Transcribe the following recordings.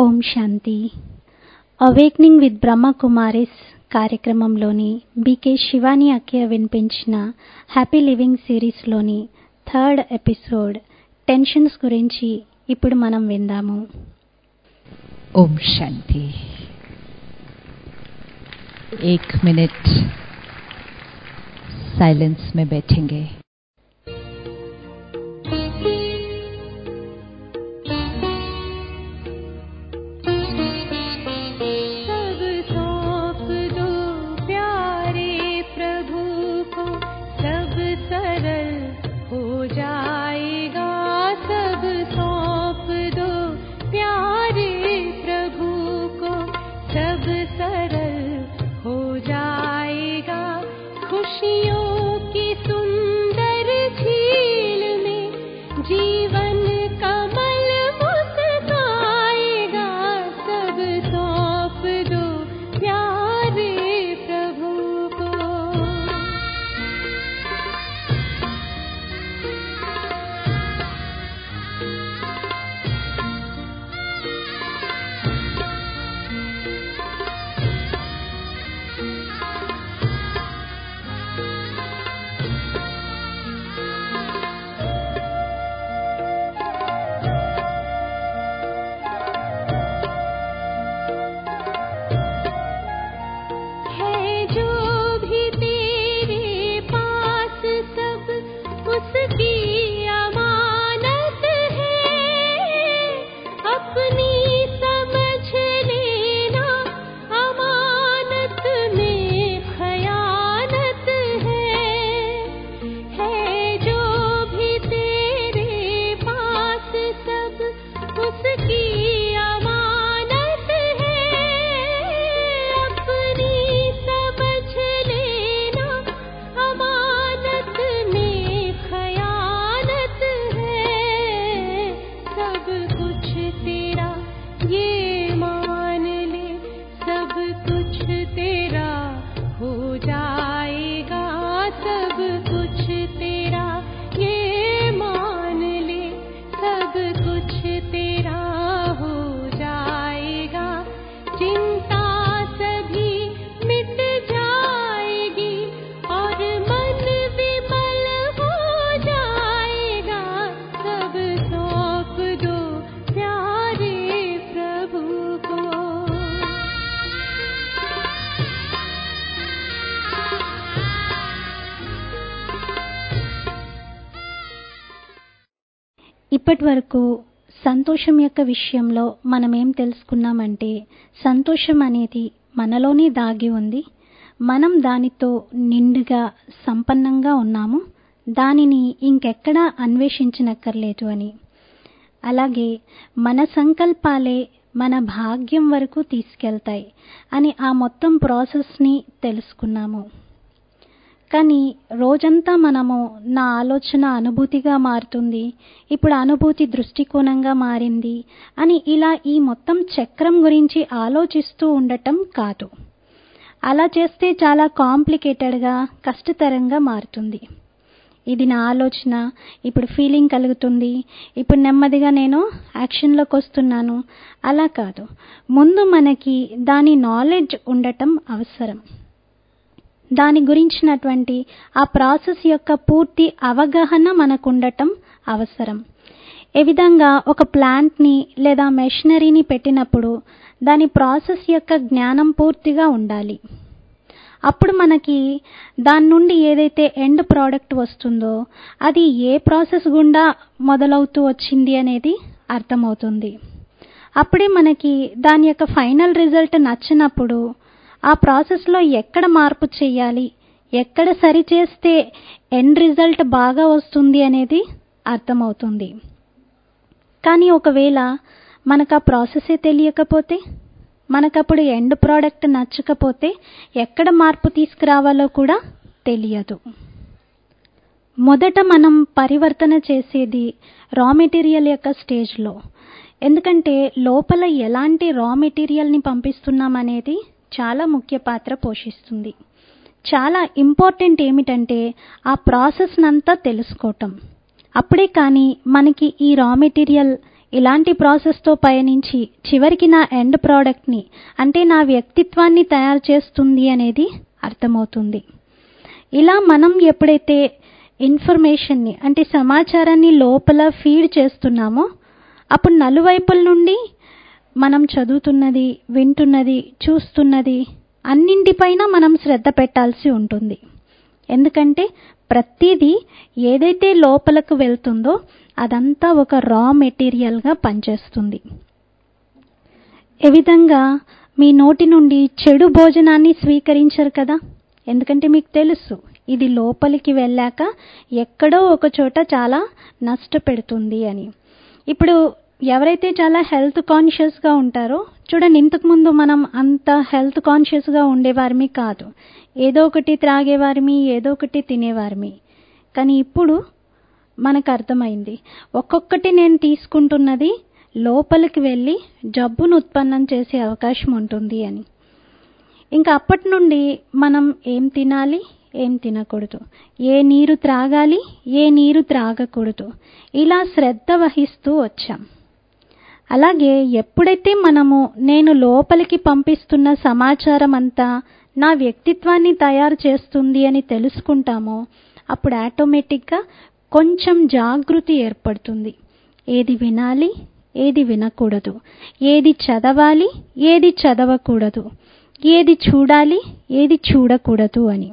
ఓం శాంతి awakening with Brahma Kumaris కార్యక్రమంలోని B K Shivani అక్కయ్య వినిపించిన హ్యాపీ లివింగ్ సిరీస్లోని థర్డ్ ఎపిసోడ్ టెన్షన్స్ గురించి ఇప్పుడు మనం విందాము ओम शांति एक मिनट साइलेंस में बैठेंगे सब सौंप दो प्यारे प्रभु को सब सरल हो जाएगा सब सौंप दो प्यारे प्रभु को सब सरल हो जाएगा खुशियों की सुंदर झील में जीवन कमल मुस्काएगा सब सौंप दो प्यारे प्रभु को है जो भी तेरे पास सब उसकी अमानत है अपनी समझ लेना अमानत में खयानत है है जो भी तेरे पास सब उसकी अमानत है अपनी समझ लेना अमानत में खयानत है सब कुछ तेरा ये मान ले सब कुछ तेरा हो जाएगा सब कुछ तेरा ये मान ले सब कुछ तेरा हो जाएगा चिंता सभी मिट जाएगी और मन विमल हो जाएगा सब सौंप दो प्यारे प्रभु को ఇప్పటి వరకు సంతోషం యొక్క విషయంలో మనం ఏం తెలుసుకున్నామంటే సంతోషం అనేది మనలోనే దాగి ఉంది మనం దానితో నిండుగా సంపన్నంగా ఉన్నాము దానిని ఇంకెక్కడా అన్వేషించనక్కర్లేదు అని అలాగే మన సంకల్పాలే మన భాగ్యం వరకు తీసుకెళ్తాయి అని ఆ మొత్తం ప్రాసెస్ని తెలుసుకున్నాము కానీ రోజంతా మనము నా ఆలోచన అనుభూతిగా మారుతుంది ఇప్పుడు అనుభూతి దృష్టికోణంగా మారింది అని ఇలా ఈ మొత్తం చక్రం గురించి ఆలోచిస్తూ ఉండటం కాదు అలా చేస్తే చాలా కాంప్లికేటెడ్గా కష్టతరంగా మారుతుంది ఇది నా ఆలోచన ఇప్పుడు ఫీలింగ్ కలుగుతుంది ఇప్పుడు నెమ్మదిగా నేను యాక్షన్లోకి వస్తున్నాను అలా కాదు ముందు మనకి దాని నాలెడ్జ్ ఉండటం అవసరం దాని గురించినటువంటి ఆ ప్రాసెస్ యొక్క పూర్తి అవగాహన మనకు ఉండటం అవసరం ఏ విధంగా ఒక ప్లాంట్ని లేదా మెషినరీని పెట్టినప్పుడు దాని ప్రాసెస్ యొక్క జ్ఞానం పూర్తిగా ఉండాలి అప్పుడు మనకి దాని నుండి ఏదైతే ఎండ్ ప్రోడక్ట్ వస్తుందో అది ఏ ప్రాసెస్ గుండా మొదలవుతూ వచ్చింది అనేది అర్థమవుతుంది అప్పుడే మనకి దాని యొక్క ఫైనల్ రిజల్ట్ నచ్చినప్పుడు ఆ ప్రాసెస్లో ఎక్కడ మార్పు చేయాలి ఎక్కడ సరి చేస్తే ఎండ్ రిజల్ట్ బాగా వస్తుంది అనేది అర్థమవుతుంది కానీ ఒకవేళ మనకు ఆ ప్రాసెసే తెలియకపోతే మనకప్పుడు ఎండ్ ప్రోడక్ట్ నచ్చకపోతే ఎక్కడ మార్పు తీసుకురావాలో కూడా తెలియదు మొదట మనం పరివర్తన చేసేది రా మెటీరియల్ యొక్క స్టేజ్లో ఎందుకంటే లోపల ఎలాంటి రా మెటీరియల్ని పంపిస్తున్నాం అనేది చాలా ముఖ్య పాత్ర పోషిస్తుంది చాలా ఇంపార్టెంట్ ఏమిటంటే ఆ ప్రాసెస్ నంతా తెలుసుకోవటం అప్పుడే కానీ మనకి ఈ రా మెటీరియల్ ఇలాంటి ప్రాసెస్తో పయనించి చివరికి నా ఎండ్ ప్రోడక్ట్ని అంటే నా వ్యక్తిత్వాన్ని తయారు చేస్తుంది అనేది అర్థమవుతుంది ఇలా మనం ఎప్పుడైతే ఇన్ఫర్మేషన్ని అంటే సమాచారాన్ని లోపల ఫీడ్ చేస్తున్నామో అప్పుడు నలువైపుల నుండి మనం చదువుతున్నది వింటున్నది చూస్తున్నది అన్నింటిపైన మనం శ్రద్ధ పెట్టాల్సి ఉంటుంది ఎందుకంటే ప్రతిదీ ఏదైతే లోపలకు వెళ్తుందో అదంతా ఒక రా మెటీరియల్గా పనిచేస్తుంది ఏ విధంగా మీ నోటి నుండి చెడు భోజనాన్ని స్వీకరించరు కదా ఎందుకంటే మీకు తెలుసు ఇది లోపలికి వెళ్ళాక ఎక్కడో ఒక చోట చాలా నష్టపెడుతుంది అని ఇప్పుడు ఎవరైతే చాలా హెల్త్ కాన్షియస్గా ఉంటారో చూడండి ఇంతకుముందు మనం అంత హెల్త్ కాన్షియస్గా ఉండేవారిమి కాదు ఏదో ఒకటి త్రాగేవారిమి ఏదో ఒకటి తినేవారిమి కానీ ఇప్పుడు మనకు అర్థమైంది ఒక్కొక్కటి నేను తీసుకుంటున్నది లోపలికి వెళ్ళి జబ్బును ఉత్పన్నం చేసే అవకాశం ఉంటుంది అని ఇంకా అప్పటి నుండి మనం ఏం తినాలి ఏం తినకూడదు ఏ నీరు త్రాగాలి ఏ నీరు త్రాగకూడదు ఇలా శ్రద్ధ వహిస్తూ వచ్చాం అలాగే ఎప్పుడైతే మనము నేను లోపలికి పంపిస్తున్న సమాచారం అంతా నా వ్యక్తిత్వాన్ని తయారు చేస్తుంది అని తెలుసుకుంటామో అప్పుడు ఆటోమేటిక్గా కొంచెం జాగృతి ఏర్పడుతుంది ఏది వినాలి ఏది వినకూడదు ఏది చదవాలి ఏది చదవకూడదు ఏది చూడాలి ఏది చూడకూడదు అని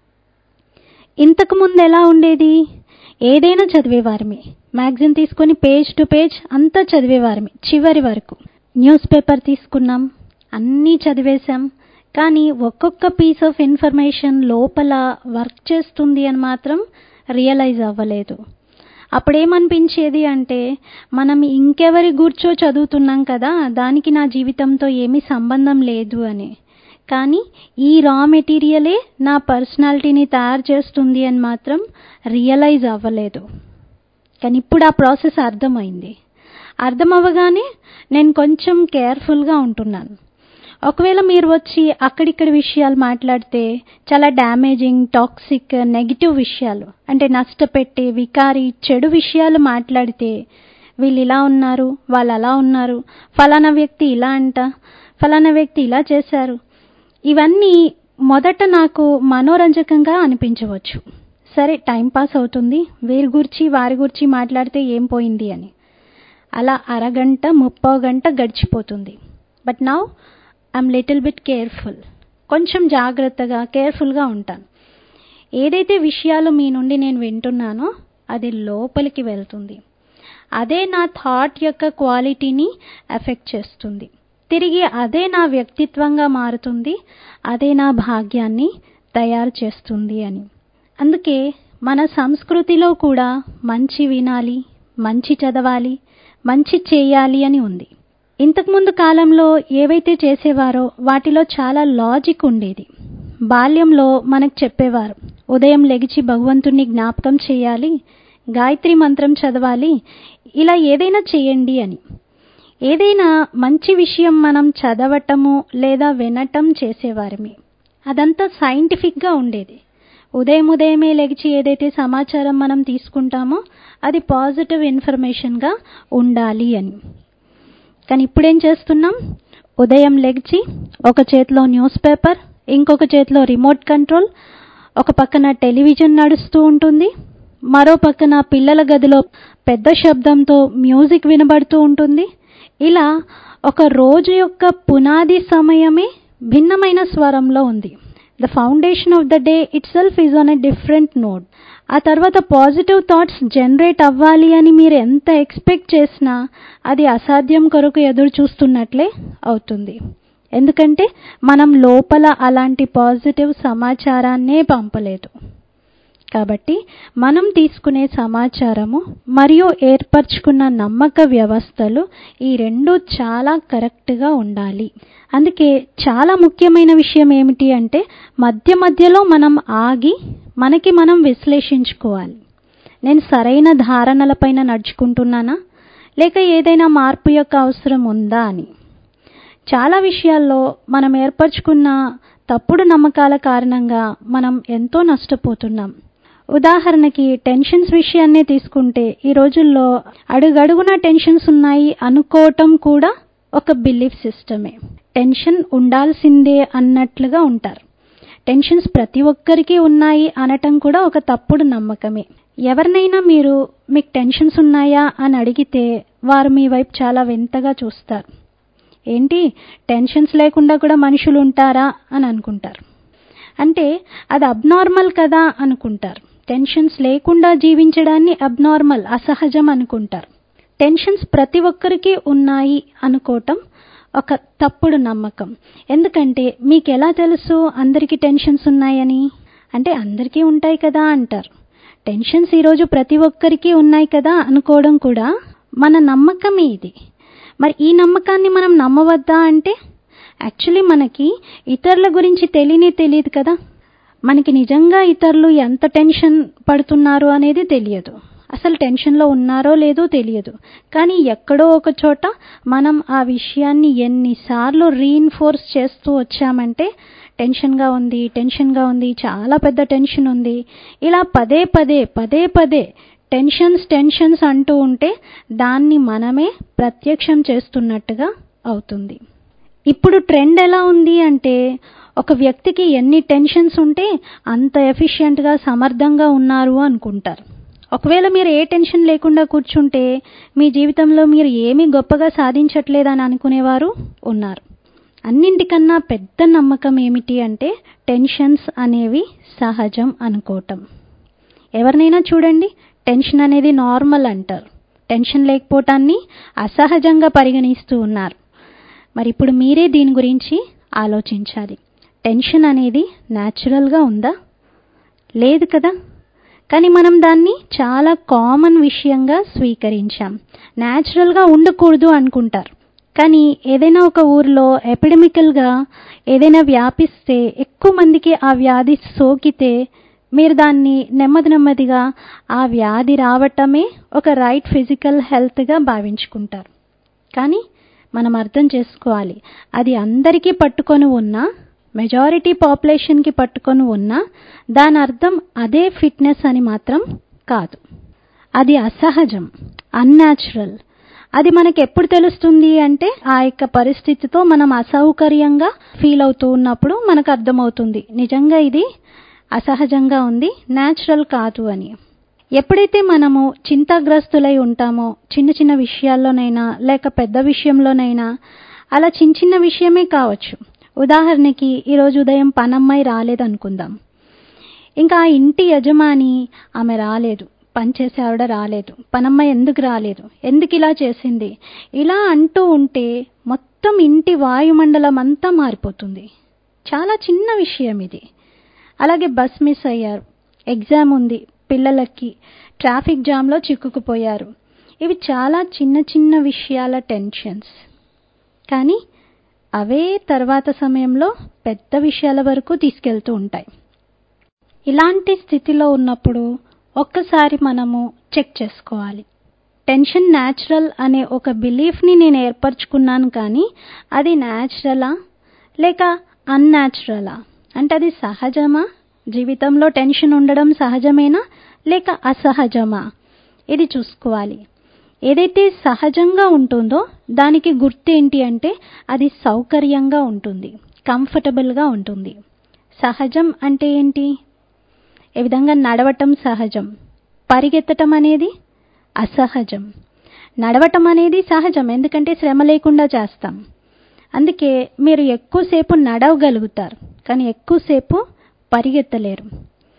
ఇంతకు ముందు ఎలా ఉండేది ఏదైనా చదివేవారమే మ్యాగజిన్ తీసుకొని పేజ్ టు పేజ్ అంతా చదివేవారమే చివరి వరకు న్యూస్ పేపర్ తీసుకున్నాం అన్నీ చదివేశాం కానీ ఒక్కొక్క పీస్ ఆఫ్ ఇన్ఫర్మేషన్ లోపల వర్క్ చేస్తుంది అని మాత్రం రియలైజ్ అవ్వలేదు అప్పుడేమనిపించేది అంటే మనం ఇంకెవరి గూర్చో చదువుతున్నాం కదా దానికి నా జీవితంతో ఏమీ సంబంధం లేదు అని కానీ ఈ రా మెటీరియలే నా పర్సనాలిటీని తయారు చేస్తుంది అని మాత్రం రియలైజ్ అవ్వలేదు కానీ ఇప్పుడు ఆ ప్రాసెస్ అర్థమైంది అర్థం అవ్వగానే నేను కొంచెం కేర్ఫుల్గా ఉంటున్నాను ఒకవేళ మీరు వచ్చి అక్కడిక్కడ విషయాలు మాట్లాడితే చాలా డ్యామేజింగ్ టాక్సిక్ నెగిటివ్ విషయాలు అంటే నష్టపెట్టే వికారి చెడు విషయాలు మాట్లాడితే వీళ్ళు ఇలా ఉన్నారు వాళ్ళు అలా ఉన్నారు ఫలానా వ్యక్తి ఇలా అంట ఫలానా వ్యక్తి ఇలా చేశారు ఇవన్నీ మొదట నాకు మనోరంజకంగా అనిపించవచ్చు సరే టైం పాస్ అవుతుంది వీరి గురించి వారి గురించి మాట్లాడితే ఏం పోయింది అని అలా అరగంట ముప్పో గంట గడిచిపోతుంది but now I'm little bit careful కొంచెం జాగ్రత్తగా కేర్ఫుల్గా ఉంటాను ఏదైతే విషయాలు మీ నుండి నేను వింటున్నానో అది లోపలికి వెళ్తుంది అదే నా థాట్ యొక్క క్వాలిటీని ఎఫెక్ట్ చేస్తుంది తిరిగి అదే నా వ్యక్తిత్వంగా మారుతుంది అదే నా భాగ్యాన్ని తయారు చేస్తుంది అని అందుకే మన సంస్కృతిలో కూడా మంచి వినాలి మంచి చదవాలి మంచి చేయాలి అని ఉంది ఇంతకుముందు కాలంలో ఏవైతే చేసేవారో వాటిలో చాలా లాజిక్ ఉండేది బాల్యంలో మనకు చెప్పేవారు ఉదయం లెగిచి భగవంతుణ్ణి జ్ఞాపకం చేయాలి గాయత్రి మంత్రం చదవాలి ఇలా ఏదైనా చేయండి అని ఏదైనా మంచి విషయం మనం చదవటము లేదా వినటం చేసేవారమే అదంతా సైంటిఫిక్గా ఉండేది ఉదయం ఉదయమే లెగిచి ఏదైతే సమాచారం మనం తీసుకుంటామో అది పాజిటివ్ ఇన్ఫర్మేషన్గా ఉండాలి అని కానీ ఇప్పుడేం చేస్తున్నాం ఉదయం లెగిచి ఒక చేతిలో న్యూస్ పేపర్ ఇంకొక చేతిలో రిమోట్ కంట్రోల్ ఒక పక్కన టెలివిజన్ నడుస్తూ ఉంటుంది మరో పక్కన పిల్లల గదిలో పెద్ద శబ్దంతో మ్యూజిక్ వినబడుతూ ఉంటుంది ఇలా ఒక రోజు యొక్క పునాది సమయమే భిన్నమైన స్వరంలో ఉంది the foundation of the day itself is on a different note ఆ తర్వాత పాజిటివ్ థాట్స్ జనరేట్ అవ్వాలి అని మీరు ఎంత ఎక్స్పెక్ట్ చేసినా అది అసాధ్యం కొరకు ఎదురు చూస్తున్నట్లే అవుతుంది ఎందుకంటే మనం లోపల అలాంటి పాజిటివ్ సమాచారాన్నే పంపలేదు కాబట్టి మనం తీసుకునే సమాచారము మరియు ఏర్పరచుకున్న నమ్మక వ్యవస్థలు ఈ రెండు చాలా కరెక్ట్గా ఉండాలి అందుకే చాలా ముఖ్యమైన విషయం ఏమిటి అంటే మధ్య మధ్యలో మనం ఆగి మనకి మనం విశ్లేషించుకోవాలి నేను సరైన ధారణలపైన నడుచుకుంటున్నానా లేక ఏదైనా మార్పు యొక్క అవసరం ఉందా అని చాలా విషయాల్లో మనం ఏర్పరచుకున్న తప్పుడు నమ్మకాల కారణంగా మనం ఎంతో నష్టపోతున్నాం ఉదాహరణకి టెన్షన్స్ విషయాన్నే తీసుకుంటే ఈ రోజుల్లో అడుగడుగునా టెన్షన్స్ ఉన్నాయి అనుకోవటం కూడా ఒక బిలీఫ్ సిస్టమే టెన్షన్ ఉండాల్సిందే అన్నట్లుగా ఉంటారు టెన్షన్స్ ప్రతి ఒక్కరికి ఉన్నాయి అనటం కూడా ఒక తప్పుడు నమ్మకమే ఎవరినైనా మీరు మీకు టెన్షన్స్ ఉన్నాయా అని అడిగితే వారు మీ వైపు చాలా వింతగా చూస్తారు ఏంటి టెన్షన్స్ లేకుండా కూడా మనుషులు ఉంటారా అని అనుకుంటారు అంటే అది అబ్నార్మల్ కదా అనుకుంటారు టెన్షన్స్ లేకుండా జీవించడాన్ని అబ్నార్మల్ అసహజం అనుకుంటారు టెన్షన్స్ ప్రతి ఒక్కరికి ఉన్నాయి అనుకోవటం ఒక తప్పుడు నమ్మకం ఎందుకంటే మీకు ఎలా తెలుసు అందరికీ టెన్షన్స్ ఉన్నాయని అంటే అందరికీ ఉంటాయి కదా అంటారు టెన్షన్స్ ఈరోజు ప్రతి ఒక్కరికి ఉన్నాయి కదా అనుకోవడం కూడా మన నమ్మకమే ఇది మరి ఈ నమ్మకాన్ని మనం నమ్మవద్దా అంటే యాక్చువల్లీ మనకి ఇతరుల గురించి తెలియనే తెలియదు కదా మనకి నిజంగా ఇతరులు ఎంత టెన్షన్ పడుతున్నారు అనేది తెలియదు అసలు టెన్షన్లో ఉన్నారో లేదో తెలియదు కానీ ఎక్కడో ఒక చోట మనం ఆ విషయాన్ని ఎన్నిసార్లు రీఇన్ఫోర్స్ చేస్తూ వచ్చామంటే టెన్షన్గా ఉంది టెన్షన్గా ఉంది చాలా పెద్ద టెన్షన్ ఉంది ఇలా పదే పదే పదే పదే టెన్షన్స్ టెన్షన్స్ అంటూ ఉంటే దాన్ని మనమే ప్రత్యక్షం చేస్తున్నట్టుగా అవుతుంది ఇప్పుడు ట్రెండ్ ఎలా ఉంది అంటే ఒక వ్యక్తికి ఎన్ని టెన్షన్స్ ఉంటే అంత ఎఫిషియెంట్గా సమర్థంగా ఉన్నారు అనుకుంటారు ఒకవేళ మీరు ఏ టెన్షన్ లేకుండా కూర్చుంటే మీ జీవితంలో మీరు ఏమీ గొప్పగా సాధించట్లేదని అనుకునేవారు ఉన్నారు అన్నింటికన్నా పెద్ద నమ్మకం ఏమిటి అంటే టెన్షన్స్ అనేవి సహజం అనుకోవటం ఎవరినైనా చూడండి టెన్షన్ అనేది నార్మల్ అంటారు టెన్షన్ లేకపోవటాన్ని అసహజంగా పరిగణిస్తూ ఉన్నారు మరి ఇప్పుడు మీరే దీని గురించి ఆలోచించాలి టెన్షన్ అనేది న్యాచురల్గా ఉందా లేదు కదా కానీ మనం దాన్ని చాలా కామన్ విషయంగా స్వీకరించాం న్యాచురల్గా ఉండకూడదు అనుకుంటారు కానీ ఏదైనా ఒక ఊర్లో ఎపిడమికల్గా ఏదైనా వ్యాపిస్తే ఎక్కువ మందికి ఆ వ్యాధి సోకితే మీరు దాన్ని నెమ్మది నెమ్మదిగా ఆ వ్యాధి రావటమే ఒక రైట్ ఫిజికల్ హెల్త్గా భావించుకుంటారు కానీ మనం అర్థం చేసుకోవాలి అది అందరికీ పట్టుకొని ఉన్నా మెజారిటీ పాపులేషన్కి పట్టుకొని ఉన్నా దాని అర్థం అదే ఫిట్నెస్ అని మాత్రం కాదు అది అసహజం అన్యాచురల్ అది మనకి ఎప్పుడు తెలుస్తుంది అంటే ఆ యొక్క పరిస్థితితో మనం అసౌకర్యంగా ఫీల్ అవుతూ ఉన్నప్పుడు మనకు అర్థమవుతుంది నిజంగా ఇది అసహజంగా ఉంది న్యాచురల్ కాదు అని ఎప్పుడైతే మనము చింతాగ్రస్తులై ఉంటామో చిన్న చిన్న విషయాల్లోనైనా లేక పెద్ద విషయంలోనైనా అలా చిన్న చిన్న విషయమే కావచ్చు ఉదాహరణకి ఈరోజు ఉదయం పనమ్మాయి రాలేదనుకుందాం ఇంకా ఆ ఇంటి యజమాని ఆమె రాలేదు పనిచేసే ఆవిడ రాలేదు పనమ్మాయి ఎందుకు రాలేదు ఎందుకు ఇలా చేసింది ఇలా అంటూ ఉంటే మొత్తం ఇంటి వాయుమండలం అంతా మారిపోతుంది చాలా చిన్న విషయం ఇది అలాగే బస్ మిస్ అయ్యారు ఎగ్జామ్ ఉంది పిల్లలకి ట్రాఫిక్ జామ్లో చిక్కుకుపోయారు ఇవి చాలా చిన్న చిన్న విషయాల టెన్షన్స్ కానీ అవే తర్వాత సమయంలో పెద్ద విషయాల వరకు తీసుకెళ్తూ ఉంటాయి ఇలాంటి స్థితిలో ఉన్నప్పుడు ఒక్కసారి మనము చెక్ చేసుకోవాలి టెన్షన్ న్యాచురల్ అనే ఒక బిలీఫ్ని నేను ఏర్పరచుకున్నాను కానీ అది న్యాచురలా లేక అన్యాచురలా అంటే అది సహజమా జీవితంలో టెన్షన్ ఉండడం సహజమేనా లేక అసహజమా ఇది చూసుకోవాలి ఏదైతే సహజంగా ఉంటుందో దానికి గుర్తు ఏంటి అంటే అది సౌకర్యంగా ఉంటుంది కంఫర్టబుల్గా ఉంటుంది సహజం అంటే ఏంటి ఏ విధంగా నడవటం సహజం పరిగెత్తటం అనేది అసహజం నడవటం అనేది సహజం ఎందుకంటే శ్రమ లేకుండా చేస్తాం అందుకే మీరు ఎక్కువసేపు నడవగలుగుతారు కానీ ఎక్కువసేపు పరిగెత్తలేరు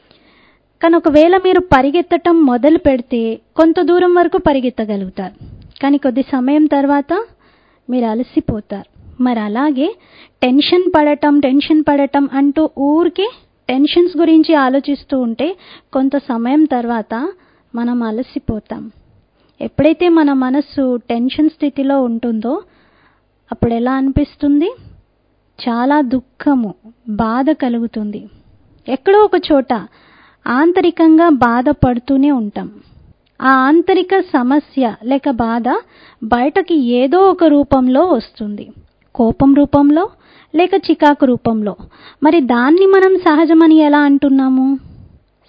కానీ ఒకవేళ మీరు పరిగెత్తటం మొదలు పెడితే కొంత దూరం వరకు పరిగెత్తగలుగుతారు కానీ కొద్ది సమయం తర్వాత మీరు అలసిపోతారు మరి అలాగే టెన్షన్ పడటం టెన్షన్ పడటం అంటూ ఊరికే టెన్షన్స్ గురించి ఆలోచిస్తూ ఉంటే కొంత సమయం తర్వాత మనం అలసిపోతాం ఎప్పుడైతే మన మనస్సు టెన్షన్ స్థితిలో ఉంటుందో అప్పుడు ఎలా అనిపిస్తుంది చాలా దుఃఖము బాధ కలుగుతుంది ఎక్కడో ఒక చోట ఆంతరికంగా బాధపడుతూనే ఉంటాం ఆ ఆంతరిక సమస్య లేక బాధ బయటకి ఏదో ఒక రూపంలో వస్తుంది కోపం రూపంలో లేక చికాకు రూపంలో మరి దాన్ని మనం సహజమని ఎలా అంటున్నాము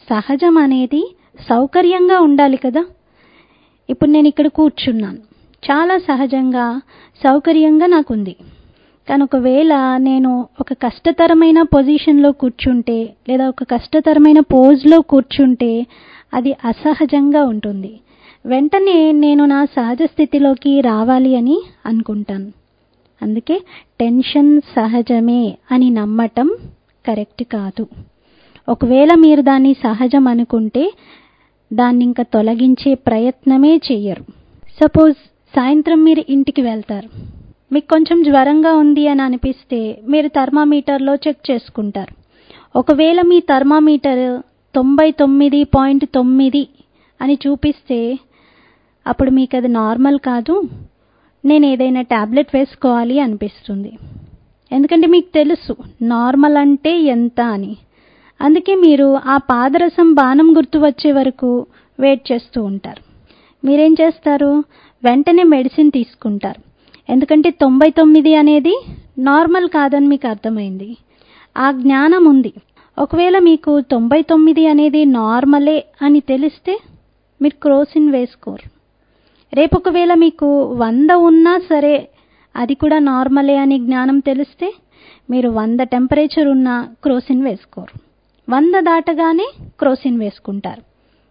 సహజం అనేది సౌకర్యంగా ఉండాలి కదా ఇప్పుడు నేను ఇక్కడ కూర్చున్నాను చాలా సహజంగా సౌకర్యంగా నాకుంది కానీ ఒకవేళ నేను ఒక కష్టతరమైన పొజిషన్లో కూర్చుంటే లేదా ఒక కష్టతరమైన పోజ్లో కూర్చుంటే అది అసహజంగా ఉంటుంది వెంటనే నేను నా సహజ స్థితిలోకి రావాలి అని అనుకుంటాను అందుకే టెన్షన్ సహజమే అని నమ్మటం కరెక్ట్ కాదు ఒకవేళ మీరు దాన్ని సహజం అనుకుంటే దాన్ని ఇంకా తొలగించే ప్రయత్నమే చెయ్యరు సపోజ్ సాయంత్రం మీరు ఇంటికి వెళ్తారు మీకు కొంచెం జ్వరంగా ఉంది అని అనిపిస్తే మీరు థర్మామీటర్లో చెక్ చేసుకుంటారు ఒకవేళ మీ థర్మామీటర్ తొంభై తొమ్మిది పాయింట్ తొమ్మిది అని చూపిస్తే అప్పుడు మీకు అది నార్మల్ కాదు నేను ఏదైనా ట్యాబ్లెట్ వేసుకోవాలి అనిపిస్తుంది ఎందుకంటే మీకు తెలుసు నార్మల్ అంటే ఎంత అని అందుకే మీరు ఆ పాదరసం బాణం గుర్తు వచ్చే వరకు వెయిట్ చేస్తూ ఉంటారు మీరేం చేస్తారు వెంటనే మెడిసిన్ తీసుకుంటారు ఎందుకంటే తొంభై తొమ్మిది అనేది నార్మల్ కాదని మీకు అర్థమైంది ఆ జ్ఞానం ఉంది ఒకవేళ మీకు తొంభై తొమ్మిది అనేది నార్మలే అని తెలిస్తే మీరు క్రోసిన్ వేసుకోరు రేపు ఒకవేళ మీకు వంద ఉన్నా సరే అది కూడా నార్మలే అని జ్ఞానం తెలిస్తే మీరు వంద టెంపరేచర్ ఉన్న క్రోసిన్ వేసుకోరు వంద దాటగానే క్రోసిన్ వేసుకుంటారు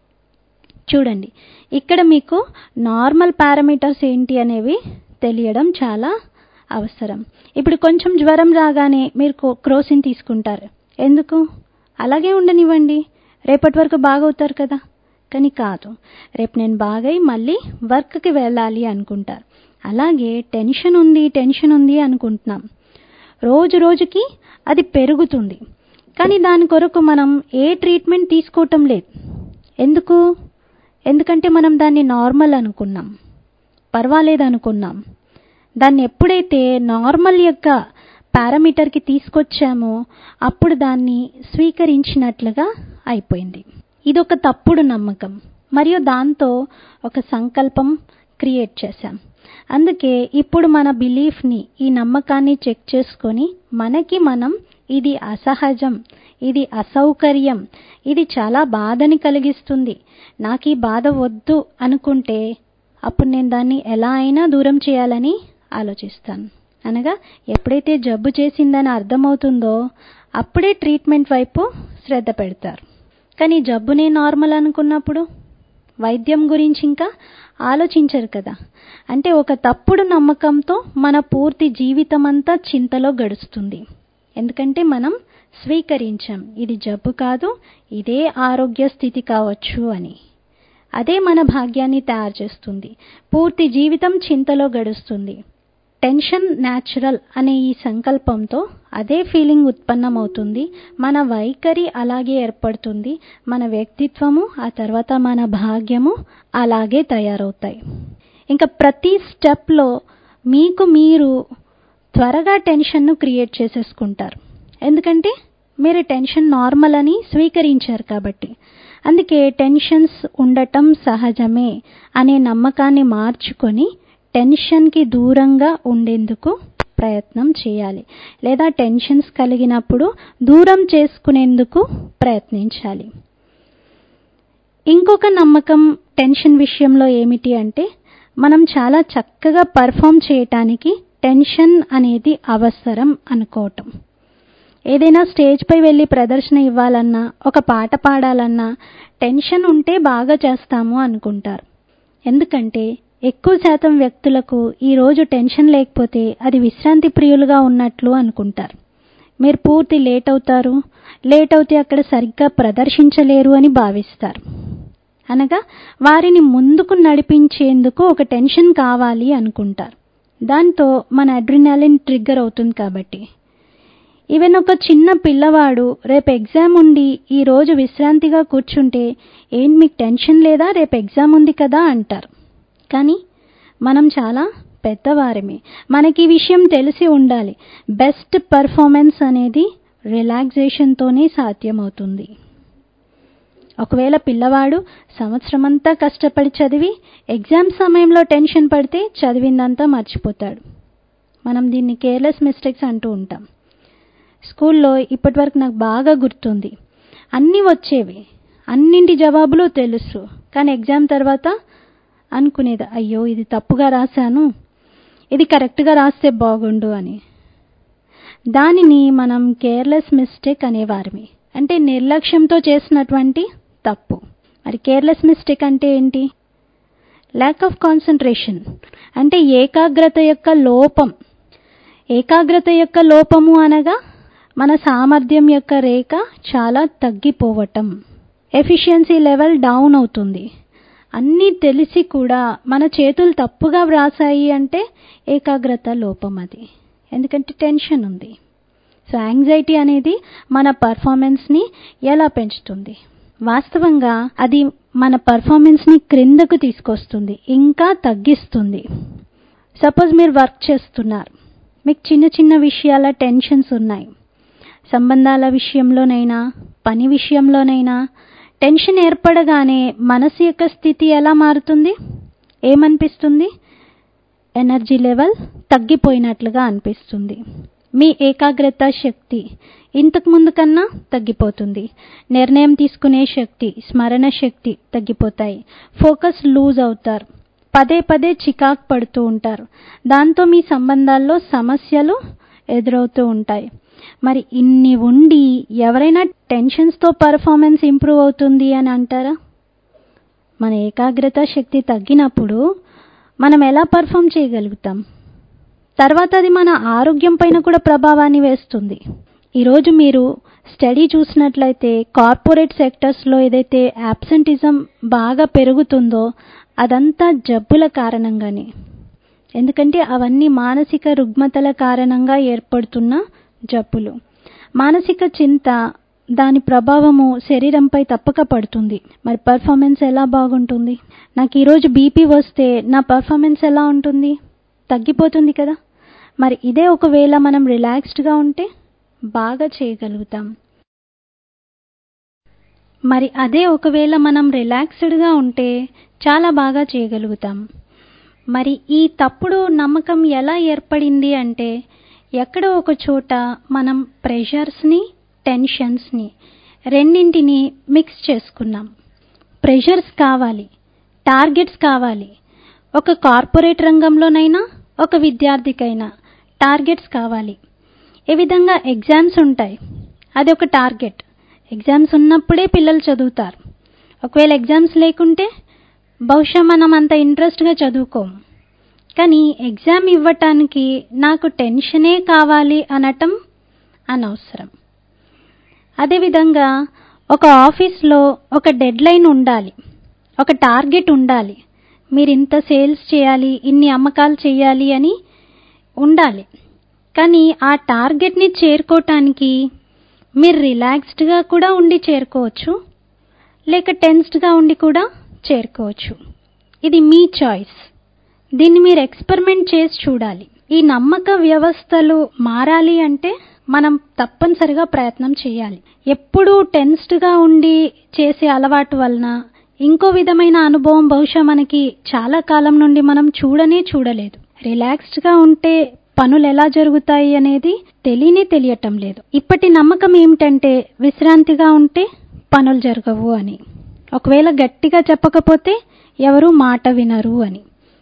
చూడండి ఇక్కడ మీకు నార్మల్ పారామీటర్స్ ఏంటి అనేవి తెలియడం చాలా అవసరం ఇప్పుడు కొంచెం జ్వరం రాగానే మీరు క్రోసిన్ తీసుకుంటారు ఎందుకు అలాగే ఉండనివ్వండి రేపటి వరకు బాగవుతారు కదా కానీ కాదు రేపు నేను బాగై మళ్ళీ వర్క్కి వెళ్ళాలి అనుకుంటారు అలాగే టెన్షన్ ఉంది టెన్షన్ ఉంది అనుకుంటున్నాం రోజు రోజుకి అది పెరుగుతుంది కానీ దాని కొరకు మనం ఏ ట్రీట్మెంట్ తీసుకోవటం లేదు ఎందుకు ఎందుకంటే మనం దాన్ని నార్మల్ అనుకున్నాం పర్వాలేదు అనుకున్నాం దాన్ని ఎప్పుడైతే నార్మల్ యొక్క పారామీటర్కి తీసుకొచ్చామో అప్పుడు దాన్ని స్వీకరించినట్లుగా అయిపోయింది ఇది ఒక తప్పుడు నమ్మకం మరియు దాంతో ఒక సంకల్పం క్రియేట్ చేశాం అందుకే ఇప్పుడు మన బిలీఫ్ని ఈ నమ్మకాన్ని చెక్ చేసుకొని మనకి మనం ఇది అసహజం ఇది అసౌకర్యం ఇది చాలా బాధని కలిగిస్తుంది నాకు ఈ బాధ వద్దు అనుకుంటే అప్పుడు నేను దాన్ని ఎలా అయినా దూరం చేయాలని ఆలోచిస్తాను అనగా ఎప్పుడైతే జబ్బు చేసిందని అర్థమవుతుందో అప్పుడే ట్రీట్మెంట్ వైపు శ్రద్ధ పెడతారు కానీ జబ్బునే నార్మల్ అనుకున్నప్పుడు వైద్యం గురించి ఇంకా ఆలోచించరు కదా అంటే ఒక తప్పుడు నమ్మకంతో మన పూర్తి జీవితం అంతా చింతలో గడుస్తుంది ఎందుకంటే మనం స్వీకరించాం ఇది జబ్బు కాదు ఇదే ఆరోగ్య స్థితి కావచ్చు అని అదే మన భాగ్యాన్ని తయారు చేస్తుంది పూర్తి జీవితం చింతలో గడుస్తుంది టెన్షన్ న్యాచురల్ అనే ఈ సంకల్పంతో అదే ఫీలింగ్ ఉత్పన్నమవుతుంది మన వైఖరి అలాగే ఏర్పడుతుంది మన వ్యక్తిత్వము ఆ తర్వాత మన భాగ్యము అలాగే తయారవుతాయి ఇంకా ప్రతి స్టెప్లో మీకు మీరు త్వరగా టెన్షన్ను క్రియేట్ చేసేసుకుంటారు ఎందుకంటే మీరు టెన్షన్ నార్మల్ అని స్వీకరించారు కాబట్టి అందుకే టెన్షన్స్ ఉండటం సహజమే అనే నమ్మకాన్ని మార్చుకొని టెన్షన్కి దూరంగా ఉండేందుకు ప్రయత్నం చేయాలి లేదా టెన్షన్స్ కలిగినప్పుడు దూరం చేసుకునేందుకు ప్రయత్నించాలి ఇంకొక నమ్మకం టెన్షన్ విషయంలో ఏమిటి అంటే మనం చాలా చక్కగా పర్ఫామ్ చేయటానికి టెన్షన్ అనేది అవసరం అనుకోవటం ఏదైనా స్టేజ్పై వెళ్ళి ప్రదర్శన ఇవ్వాలన్నా ఒక పాట పాడాలన్నా టెన్షన్ ఉంటే బాగా చేస్తాము అనుకుంటారు ఎందుకంటే ఎక్కువ శాతం వ్యక్తులకు ఈరోజు టెన్షన్ లేకపోతే అది విశ్రాంతి ప్రియులుగా ఉన్నట్లు అనుకుంటారు మీరు పూర్తి లేట్ అవుతారు లేట్ అవుతే అక్కడ సరిగ్గా ప్రదర్శించలేరు అని భావిస్తారు అనగా వారిని ముందుకు నడిపించేందుకు ఒక టెన్షన్ కావాలి అనుకుంటారు దాంతో మన అడ్రినాలిన్ ట్రిగ్గర్ అవుతుంది కాబట్టి ఈవెన్ ఒక చిన్న పిల్లవాడు రేపు ఎగ్జామ్ ఉండి ఈ రోజు విశ్రాంతిగా కూర్చుంటే ఏం మీకు టెన్షన్ లేదా రేపు ఎగ్జామ్ ఉంది కదా అంటారు కానీ మనం చాలా పెద్దవారమే మనకి ఈ విషయం తెలిసి ఉండాలి బెస్ట్ పర్ఫార్మెన్స్ అనేది రిలాక్సేషన్తోనే సాధ్యమవుతుంది ఒకవేళ పిల్లవాడు సంవత్సరమంతా కష్టపడి చదివి ఎగ్జామ్ సమయంలో టెన్షన్ పడితే చదివిందంతా మర్చిపోతాడు మనం దీన్ని కేర్లెస్ మిస్టేక్స్ అంటూ ఉంటాం స్కూల్లో ఇప్పటివరకు నాకు బాగా గుర్తుంది అన్నీ వచ్చేవి అన్నింటి జవాబులు తెలుసు కానీ ఎగ్జామ్ తర్వాత అనుకునేది అయ్యో ఇది తప్పుగా రాశాను ఇది కరెక్ట్గా రాస్తే బాగుండు అని దానిని మనం కేర్లెస్ మిస్టేక్ అనేవారిమి అంటే నిర్లక్ష్యంతో చేసినటువంటి తప్పు మరి కేర్లెస్ మిస్టేక్ అంటే ఏంటి ల్యాక్ ఆఫ్ కాన్సన్ట్రేషన్ అంటే ఏకాగ్రత యొక్క లోపం ఏకాగ్రత యొక్క లోపము అనగా మన సామర్థ్యం యొక్క రేఖ చాలా తగ్గిపోవటం ఎఫిషియన్సీ లెవెల్ డౌన్ అవుతుంది అన్నీ తెలిసి కూడా మన చేతులు తప్పుగా వ్రాసాయి అంటే ఏకాగ్రత లోపం అది ఎందుకంటే టెన్షన్ ఉంది సో యాంగ్జైటీ అనేది మన పర్ఫార్మెన్స్ని ఎలా పెంచుతుంది వాస్తవంగా అది మన పర్ఫార్మెన్స్ని క్రిందకు తీసుకొస్తుంది ఇంకా తగ్గిస్తుంది సపోజ్ మీరు వర్క్ చేస్తున్నారు మీకు చిన్న చిన్న విషయాల టెన్షన్స్ ఉన్నాయి సంబంధాల విషయంలోనైనా పని విషయంలోనైనా టెన్షన్ ఏర్పడగానే మనసు యొక్క స్థితి ఎలా మారుతుంది ఏమనిపిస్తుంది ఎనర్జీ లెవెల్ తగ్గిపోయినట్లుగా అనిపిస్తుంది మీ ఏకాగ్రత శక్తి ఇంతకు ముందు కన్నా తగ్గిపోతుంది నిర్ణయం తీసుకునే శక్తి స్మరణ శక్తి తగ్గిపోతాయి ఫోకస్ లూజ్ అవుతారు పదే పదే చికాకు పడుతూ ఉంటారు దాంతో మీ సంబంధాల్లో సమస్యలు ఎదురవుతూ ఉంటాయి మరి ఇన్ని ఉండి ఎవరైనా టెన్షన్స్తో పర్ఫార్మెన్స్ ఇంప్రూవ్ అవుతుంది అని అంటారా మన ఏకాగ్రత శక్తి తగ్గినప్పుడు మనం ఎలా పర్ఫామ్ చేయగలుగుతాం తర్వాత అది మన ఆరోగ్యం పైన కూడా ప్రభావాన్ని వేస్తుంది ఈరోజు మీరు స్టడీ చూసినట్లయితే కార్పొరేట్ సెక్టర్స్లో ఏదైతే యాబ్సెంటిజం బాగా పెరుగుతుందో అదంతా జబ్బుల కారణంగానే ఎందుకంటే అవన్నీ మానసిక రుగ్మతల కారణంగా ఏర్పడుతున్న జబ్బులు మానసిక చింత దాని ప్రభావము శరీరంపై తప్పక పడుతుంది మరి పర్ఫార్మెన్స్ ఎలా బాగుంటుంది నాకు ఈరోజు బీపీ వస్తే నా పర్ఫార్మెన్స్ ఎలా ఉంటుంది తగ్గిపోతుంది కదా మరి ఇదే ఒకవేళ మనం రిలాక్స్డ్గా ఉంటే బాగా చేయగలుగుతాం మరి అదే ఒకవేళ మనం రిలాక్స్డ్గా ఉంటే చాలా బాగా చేయగలుగుతాం మరి ఈ తప్పుడు నమ్మకం ఎలా ఏర్పడింది అంటే ఎక్కడో ఒక చోట మనం ప్రెషర్స్ని టెన్షన్స్ని రెండింటిని మిక్స్ చేసుకున్నాం ప్రెషర్స్ కావాలి టార్గెట్స్ కావాలి ఒక కార్పొరేట్ రంగంలోనైనా ఒక విద్యార్థికైనా టార్గెట్స్ కావాలి ఏ విధంగా ఎగ్జామ్స్ ఉంటాయి అది ఒక టార్గెట్ ఎగ్జామ్స్ ఉన్నప్పుడే పిల్లలు చదువుతారు ఒకవేళ ఎగ్జామ్స్ లేకుంటే బహుశా మనం అంత ఇంట్రెస్ట్గా చదువుకోము కానీ ఎగ్జామ్ ఇవ్వటానికి నాకు టెన్షనే కావాలి అనటం అనవసరం అదేవిధంగా ఒక ఆఫీస్లో ఒక డెడ్ లైన్ ఉండాలి ఒక టార్గెట్ ఉండాలి మీరు ఇంత సేల్స్ చేయాలి ఇన్ని అమ్మకాలు చేయాలి అని ఉండాలి కానీ ఆ టార్గెట్ని చేరుకోవటానికి మీరు రిలాక్స్డ్గా కూడా ఉండి చేరుకోవచ్చు లేక టెన్స్డ్గా ఉండి కూడా చేరుకోవచ్చు ఇది మీ చాయిస్ దీన్ని మీరు ఎక్స్పెరిమెంట్ చేసి చూడాలి ఈ నమ్మక వ్యవస్థలు మారాలి అంటే మనం తప్పనిసరిగా ప్రయత్నం చేయాలి ఎప్పుడూ టెన్స్డ్గా ఉండి చేసే అలవాటు వలన ఇంకో విధమైన అనుభవం బహుశా మనకి చాలా కాలం నుండి మనం చూడనే చూడలేదు రిలాక్స్డ్గా ఉంటే పనులు ఎలా జరుగుతాయి అనేది తెలియనే తెలియటం లేదు ఇప్పటి నమ్మకం ఏమిటంటే విశ్రాంతిగా ఉంటే పనులు జరగవు అని ఒకవేళ గట్టిగా చెప్పకపోతే ఎవరు మాట వినరు అని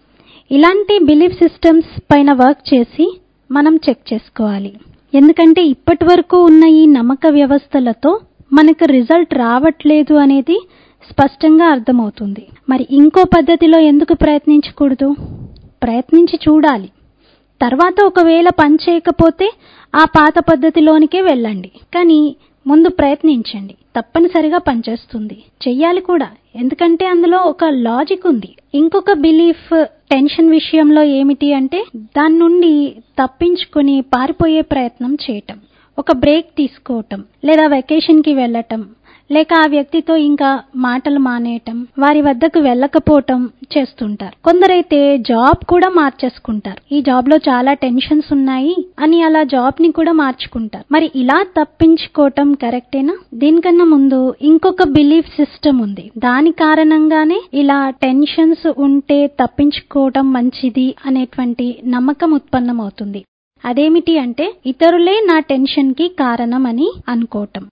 ఇలాంటి బిలీఫ్ సిస్టమ్స్ పైన వర్క్ చేసి మనం చెక్ చేసుకోవాలి ఎందుకంటే ఇప్పటి వరకు ఉన్న ఈ నమ్మక వ్యవస్థలతో మనకు రిజల్ట్ రావట్లేదు అనేది స్పష్టంగా అర్థమవుతుంది మరి ఇంకో పద్ధతిలో ఎందుకు ప్రయత్నించకూడదు ప్రయత్నించి చూడాలి తర్వాత ఒకవేళ పని చేయకపోతే ఆ పాత పద్ధతిలోనికే వెళ్ళండి కానీ ముందు ప్రయత్నించండి తప్పనిసరిగా పనిచేస్తుంది చెయ్యాలి కూడా ఎందుకంటే అందులో ఒక లాజిక్ ఉంది ఇంకొక బిలీఫ్ టెన్షన్ విషయంలో ఏమిటి అంటే దాని నుండి తప్పించుకుని పారిపోయే ప్రయత్నం చేయటం ఒక బ్రేక్ తీసుకోవటం లేదా వెకేషన్కి వెళ్ళటం లేక ఆ వ్యక్తితో ఇంకా మాటలు మానేయటం వారి వద్దకు వెళ్ళకపోవటం చేస్తుంటారు కొందరైతే జాబ్ కూడా మార్చేసుకుంటారు ఈ జాబ్ లో చాలా టెన్షన్స్ ఉన్నాయి అని అలా జాబ్ ని కూడా మార్చుకుంటారు మరి ఇలా తప్పించుకోవటం కరెక్టేనా దీనికన్నా ముందు ఇంకొక బిలీఫ్ సిస్టమ్ ఉంది దాని కారణంగానే ఇలా టెన్షన్స్ ఉంటే తప్పించుకోవటం మంచిది అనేటువంటి నమ్మకం ఉత్పన్నమవుతుంది అదేమిటి అంటే ఇతరులే నా టెన్షన్ కి కారణం అని అనుకోవటం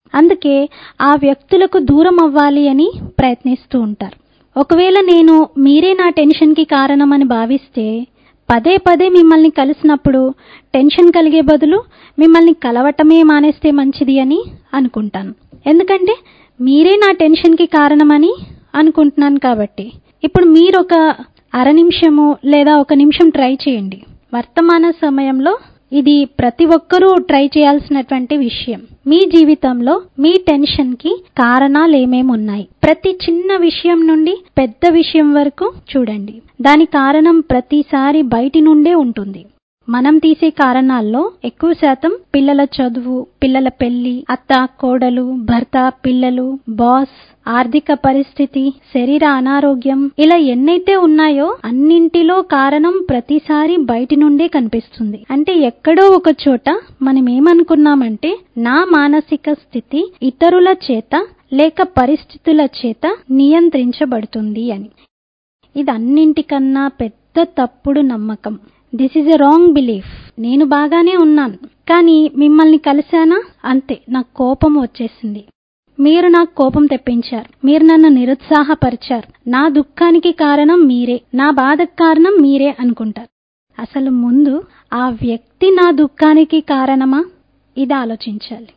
అందుకే ఆ వ్యక్తులకు దూరం అవ్వాలి అని ప్రయత్నిస్తూ ఉంటారు ఒకవేళ నేను మీరే నా టెన్షన్కి కారణమని భావిస్తే పదే పదే మిమ్మల్ని కలిసినప్పుడు టెన్షన్ కలిగే బదులు మిమ్మల్ని కలవటమే మానేస్తే మంచిది అని అనుకుంటాను ఎందుకంటే మీరే నా టెన్షన్కి కారణమని అనుకుంటున్నాను కాబట్టి ఇప్పుడు మీరు ఒక అర నిమిషము లేదా ఒక నిమిషం ట్రై చేయండి వర్తమాన సమయంలో ఇది ప్రతి ఒక్కరూ ట్రై చేయాల్సినటువంటి విషయం మీ జీవితంలో మీ టెన్షన్ కి కారణాలు ఏమేమి ఉన్నాయి ప్రతి చిన్న విషయం నుండి పెద్ద విషయం వరకు చూడండి దాని కారణం ప్రతిసారి బయటి నుండే ఉంటుంది మనం తీసే కారణాల్లో ఎక్కువ శాతం పిల్లల చదువు పిల్లల పెళ్లి అత్త కోడలు భర్త పిల్లలు బాస్ ఆర్థిక పరిస్థితి శరీర అనారోగ్యం ఇలా ఎన్నైతే ఉన్నాయో అన్నింటిలో కారణం ప్రతిసారి బయటి నుండే కనిపిస్తుంది అంటే ఎక్కడో ఒక చోట మనం ఏమనుకున్నామంటే నా మానసిక స్థితి ఇతరుల చేత లేక పరిస్థితుల చేత నియంత్రించబడుతుంది అని ఇది అన్నింటికన్నా పెద్ద తప్పుడు నమ్మకం this is a wrong belief నేను బాగానే ఉన్నాను కానీ మిమ్మల్ని కలిశానా అంతే నాకు కోపం వచ్చేసింది మీరు నాకు కోపం తెప్పించారు మీరు నన్ను నిరుత్సాహపరిచారు నా దుఃఖానికి కారణం మీరే నా బాధకు కారణం మీరే అనుకుంటారు అసలు ముందు ఆ వ్యక్తి నా దుఃఖానికి కారణమా ఇది ఆలోచించాలి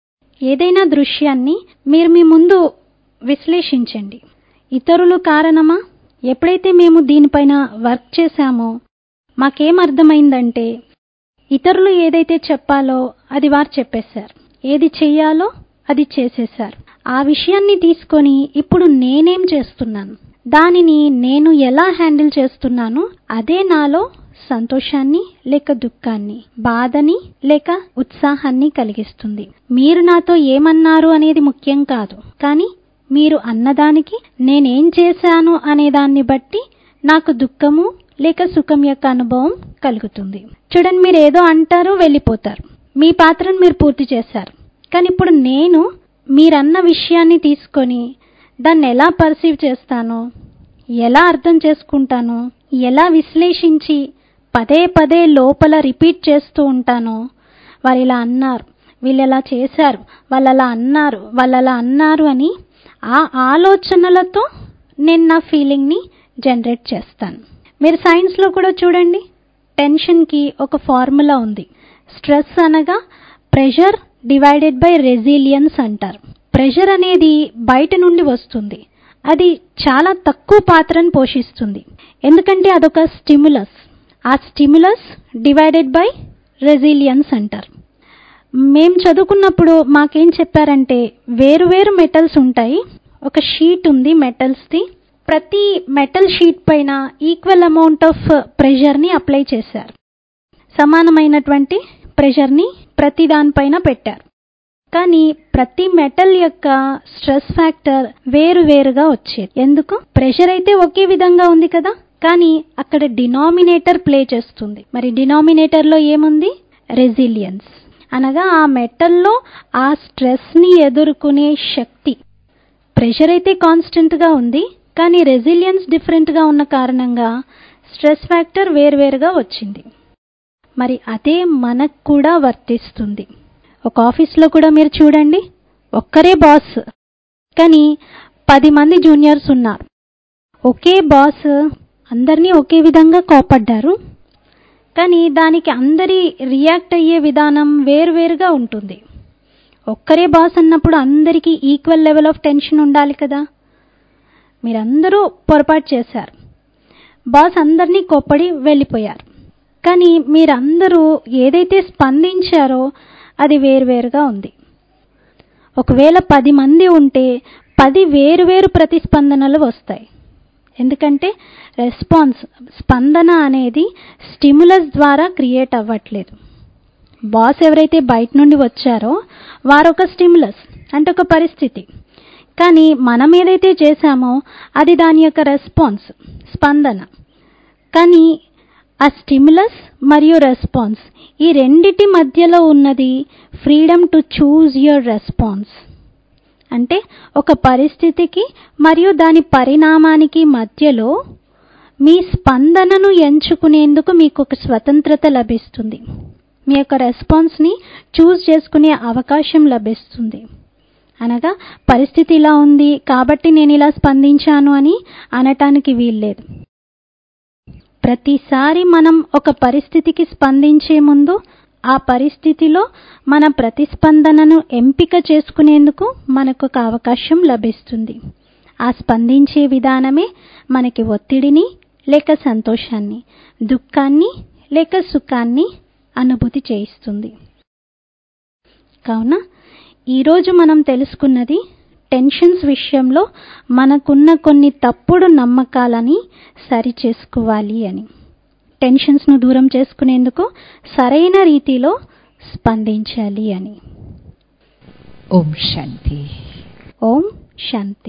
ఏదైనా దృశ్యాన్ని మీరు మీ ముందు విశ్లేషించండి ఇతరులు కారణమా ఎప్పుడైతే మేము దీనిపైన వర్క్ చేశామో మాకేం అర్థమైందంటే ఇతరులు ఏదైతే చెప్పాలో అది వారు చెప్పేశారు ఏది చెయ్యాలో అది చేసేశారు ఆ విషయాన్ని తీసుకొని ఇప్పుడు నేనేం చేస్తున్నాను దానిని నేను ఎలా హ్యాండిల్ చేస్తున్నాను అదే నాలో సంతోషాన్ని లేక దుఃఖాన్ని బాధని లేక ఉత్సాహాన్ని కలిగిస్తుంది మీరు నాతో ఏమన్నారు అనేది ముఖ్యం కాదు కానీ మీరు అన్నదానికి నేనేం చేశాను అనే దాన్ని బట్టి నాకు దుఃఖము లేక సుఖం యొక్క అనుభవం కలుగుతుంది చూడండి మీరు ఏదో అంటారు వెళ్ళిపోతారు మీ పాత్రను మీరు పూర్తి చేశారు కానీ ఇప్పుడు నేను మీరన్న విషయాన్ని తీసుకొని దాన్ని ఎలా పర్సీవ్ చేస్తానో ఎలా అర్థం చేసుకుంటానో ఎలా విశ్లేషించి పదే పదే లోపల రిపీట్ చేస్తూ ఉంటానో వారు ఇలా అన్నారు వీళ్ళు ఇలా చేశారు వాళ్ళు అలా అన్నారు వాళ్ళు అలా అన్నారు అని ఆ ఆలోచనలతో నేను నా ఫీలింగ్ని జనరేట్ చేస్తాను మీరు సైన్స్లో కూడా చూడండి టెన్షన్కి ఒక ఫార్ములా ఉంది స్ట్రెస్ అనగా ప్రెషర్ డివైడెడ్ బై రెసిలియన్స్ అంటారు ప్రెషర్ అనేది బయట నుండి వస్తుంది అది చాలా తక్కువ పాత్రను పోషిస్తుంది ఎందుకంటే అదొక స్టిములస్ ఆ స్టిములస్ డివైడెడ్ బై రెసిలియన్స్ అంటారు మేం చదువుకున్నప్పుడు మాకేం చెప్పారంటే వేరు వేరు మెటల్స్ ఉంటాయి ఒక షీట్ ఉంది మెటల్స్ది ప్రతి మెటల్ షీట్ పైన ఈక్వల్ అమౌంట్ ఆఫ్ ప్రెషర్ని అప్లై చేశారు సమానమైనటువంటి ప్రెషర్ని ప్రతి దానిపైన పెట్టారు కానీ ప్రతి మెటల్ యొక్క స్ట్రెస్ ఫ్యాక్టర్ వేరు వేరుగా వచ్చేది ఎందుకు ప్రెషర్ అయితే ఒకే విధంగా ఉంది కదా కానీ అక్కడ డినామినేటర్ ప్లే చేస్తుంది మరి డినామినేటర్లో ఏముంది రెసిలియన్స్ అనగా ఆ మెటల్లో ఆ స్ట్రెస్ని ఎదుర్కొనే శక్తి ప్రెషర్ అయితే కాన్స్టెంట్గా ఉంది కానీ రెసిలియన్స్ డిఫరెంట్గా ఉన్న కారణంగా స్ట్రెస్ ఫ్యాక్టర్ వేరువేరుగా వచ్చింది మరి అదే మనకు కూడా వర్తిస్తుంది ఒక ఆఫీస్లో కూడా మీరు చూడండి ఒక్కరే బాస్ కానీ పది మంది జూనియర్స్ ఉన్నారు ఒకే బాస్ అందరినీ ఒకే విధంగా కోపడ్డారు కానీ దానికి అందరి రియాక్ట్ అయ్యే విధానం వేరువేరుగా ఉంటుంది ఒక్కరే బాస్ అన్నప్పుడు అందరికీ ఈక్వల్ లెవెల్ ఆఫ్ టెన్షన్ ఉండాలి కదా మీరందరూ పొరపాటు చేశారు బాస్ అందరినీ కోప్పడి వెళ్ళిపోయారు కానీ మీరందరూ ఏదైతే స్పందించారో అది వేరువేరుగా ఉంది ఒకవేళ పది మంది ఉంటే పది వేరువేరు ప్రతిస్పందనలు వస్తాయి ఎందుకంటే రెస్పాన్స్ స్పందన అనేది స్టిములస్ ద్వారా క్రియేట్ అవ్వట్లేదు బాస్ ఎవరైతే బయట నుండి వచ్చారో వారు ఒక స్టిములస్ అంటే ఒక పరిస్థితి కానీ మనం ఏదైతే చేశామో అది దాని యొక్క రెస్పాన్స్ స్పందన కానీ ఆ స్టిములస్ మరియు రెస్పాన్స్ ఈ రెండిటి మధ్యలో ఉన్నది freedom to choose your response అంటే ఒక పరిస్థితికి మరియు దాని పరిణామానికి మధ్యలో మీ స్పందనను ఎంచుకునేందుకు మీకు ఒక స్వతంత్రత లభిస్తుంది మీ యొక్క రెస్పాన్స్ని చూస్ చేసుకునే అవకాశం లభిస్తుంది అనగా పరిస్థితి ఇలా ఉంది కాబట్టి నేను ఇలా స్పందించాను అని అనటానికి వీల్లేదు ప్రతిసారి మనం ఒక పరిస్థితికి స్పందించే ముందు ఆ పరిస్థితిలో మన ప్రతిస్పందనను ఎంపిక చేసుకునేందుకు మనకు ఒక అవకాశం లభిస్తుంది ఆ స్పందించే విధానమే మనకి ఒత్తిడిని లేక సంతోషాన్ని దుఃఖాన్ని లేక సుఖాన్ని అనుభూతి చేయిస్తుంది కావున ఈరోజు మనం తెలుసుకున్నది టెన్షన్స్ విషయంలో మనకున్న కొన్ని తప్పుడు నమ్మకాలని సరి చేసుకోవాలి అని టెన్షన్స్ను దూరం చేసుకునేందుకు సరైన రీతిలో స్పందించాలి అని ओम शांति ఓం శాంతి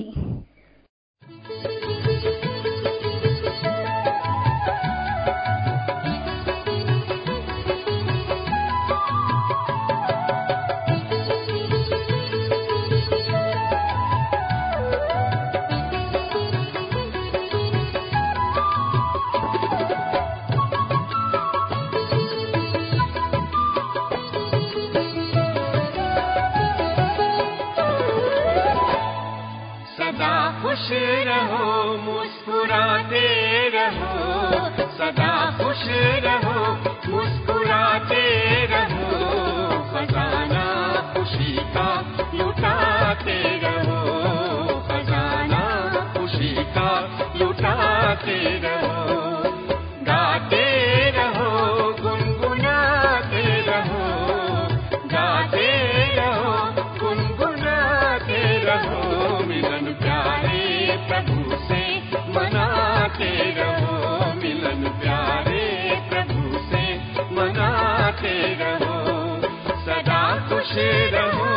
सदा खुश रहो मुस्कुराते रहो सदा खुश रहो मुस्कुराते रहो खजाना खुशी का लुटाते रहो खजाना खुशी का लुटाते रहो गाते रहो गुनगुनाते रहो गाते रहो गुनगुनाते रहो मिलन प्यारे प्रभु से मनाते रहो मिलन प्यारे प्रभु से मनाते रहो सदा खुश रहो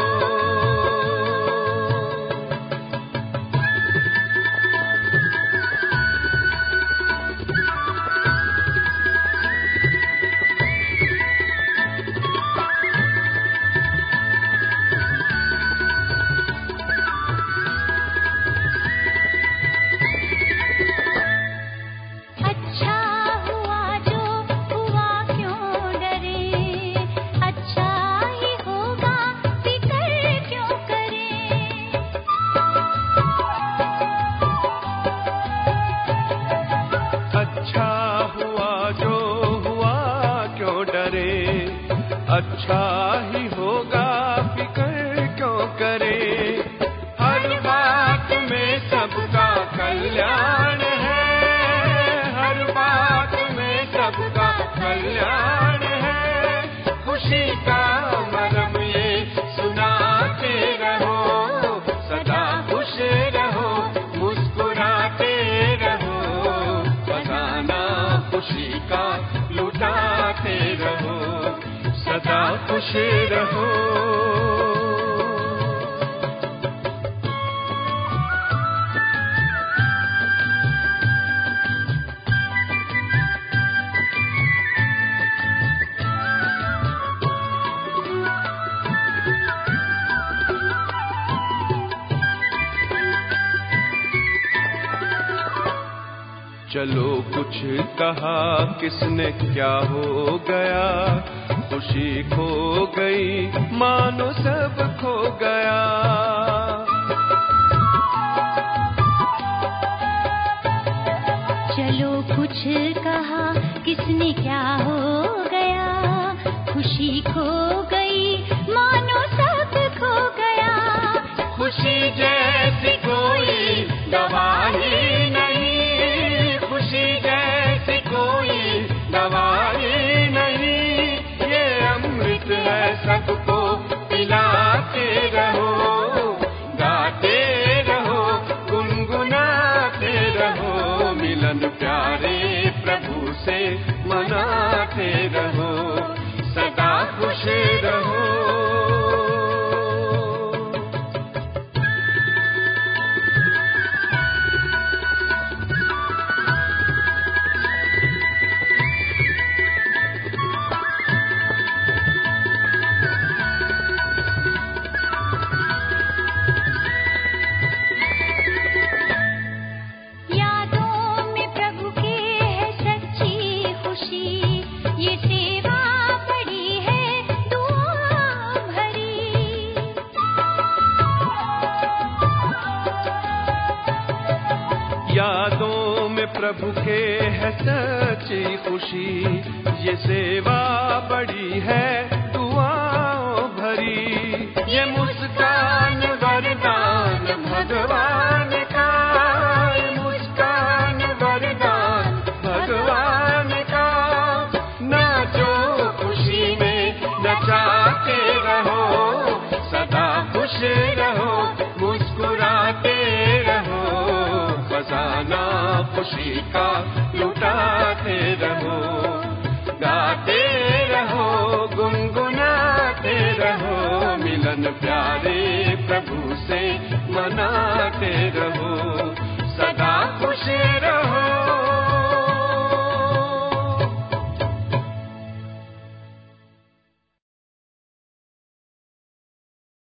अच्छा हुआ जो हुआ क्यों डरे अच्छा ही होगा फिकर क्यों करें अच्छा हुआ जो हुआ क्यों डरे अच्छा ही होगा फिक्र क्यों करे हर बात में सबका कल्याण है हर बात में सबका कल्याण है खुशी का मरम ये सुनाते रहो सदा खुश रहो मुस्कुराते रहो खजाना खुशी का लुटाते रहो सदा खुश रहो चलो कुछ कहा किसने क्या हो गया खुशी खो गई मानो सब खो गया चलो कुछ कहा किसने क्या हो गया खुशी खो गई मानो सब खो गया खुशी जैसी कोई दवा ही नहीं खुशी जैसी कोई दवा ही नहीं ये अमृत है सबको पिलाते रहो गाते रहो गुनगुनाते रहो मिलन प्यारे प्रभु से मनाते रहो सदा खुश रहो यादों में प्रभु के है सच्ची खुशी ये सेवा बड़ी है तू प्रभु के है सच्ची खुशी ये सेवा बड़ी है दुआओं भरी ये मुस्कान वरदान भगवान का ये मुस्कान वरदान भगवान का नाचो खुशी में नचाते रहो सदा खुश रहो मुस्कुराते रहो खजाना खुशी का लुटाते रहो गाते रहो गुनगुनाते रहो मिलन प्यारे प्रभु से मनाते रहो